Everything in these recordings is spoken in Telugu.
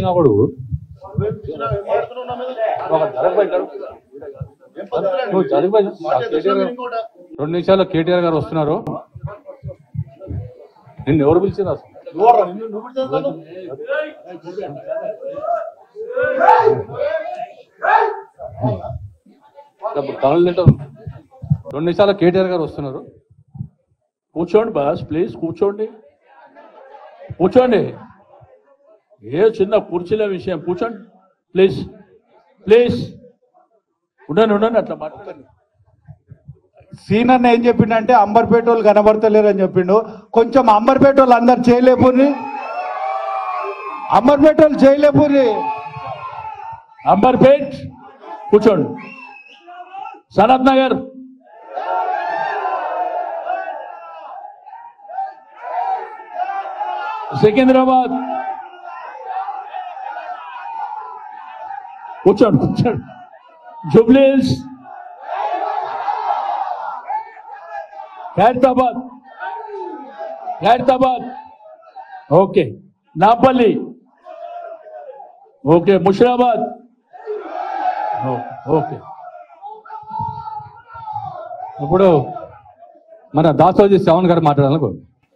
ఇచ్చిన కొడుకు ఒక జరగబోయి జరుగు. నువ్వు జరిగిపోయి కేటీఆర్ గారు రెండు నిమిషాల్లో కేటీఆర్ గారు వస్తున్నారు నిన్ను ఎవరు పిలిచారు అసలు ఇప్పుడు తమిళ తింటారు రెండు నిమిషాల్లో కేటీఆర్ గారు వస్తున్నారు కూర్చోండి బాస్ ప్లీజ్ కూర్చోండి కూర్చోండి ఏ చిన్న కుర్చీల విషయం కూర్చోండి ప్లీజ్ ప్లీజ్ ఉండండి ఉండండి అట్లా మాట్లాడండి సీన్ అన్న ఏం చెప్పిండంటే అంబర్పేట వాళ్ళు కనబడతలేరు అని చెప్పిండు కొంచెం అంబర్పేట వాళ్ళు అందరు చేయలేపుని అంబర్పేట వాళ్ళు చేయలేపుని అంబర్పేట్ కూర్చోండి సనత్ నగర్ సికింద్రాబాద్ కూర్చోండి కూర్చోండి జూబ్లీస్ ఖైరతాబాద్ ఖైరతాబాద్ ఓకే నాపల్లి ఓకే ముషిరాబాద్ ఓ- ఓకే ఇప్పుడు మన దాసోజీ శ్రవణ్ గారు మాట్లాడాలకు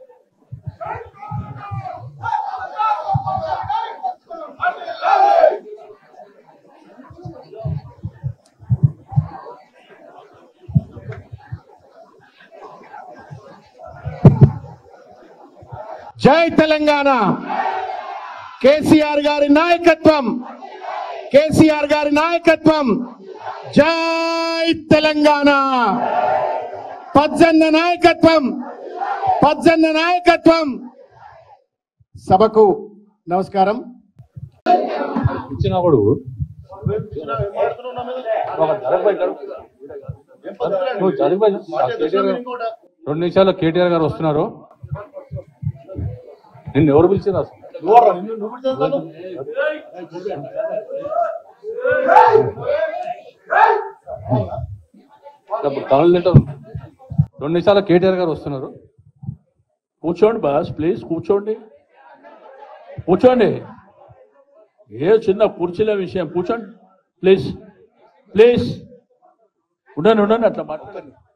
జై తెలంగాణ కేసీఆర్ గారి నాయకత్వం కేసీఆర్ గారి నాయకత్వం జై తెలంగాణ పజ్జన్న నాయకత్వం పజ్జన్న నాయకత్వం సభకు నమస్కారం ఇచ్చిన కొడుకు ఒక జరగబోయి జరుగు. నువ్వు జరిగిపోయి కేటీఆర్ గారు రెండు నిమిషాల్లో కేటీఆర్ గారు వస్తున్నారు నిన్ను ఎవరు పిలిచారు అసలు ఇప్పుడు తమిళ తింటారు రెండు నిమిషాల్లో కేటీఆర్ గారు వస్తున్నారు కూర్చోండి బాస్ ప్లీజ్ కూర్చోండి కూర్చోండి ఏ చిన్న కుర్చీల విషయం కూర్చోండి ప్లీజ్ ప్లీజ్ ఉండండి ఉండండి అట్లా మాట్లాడండి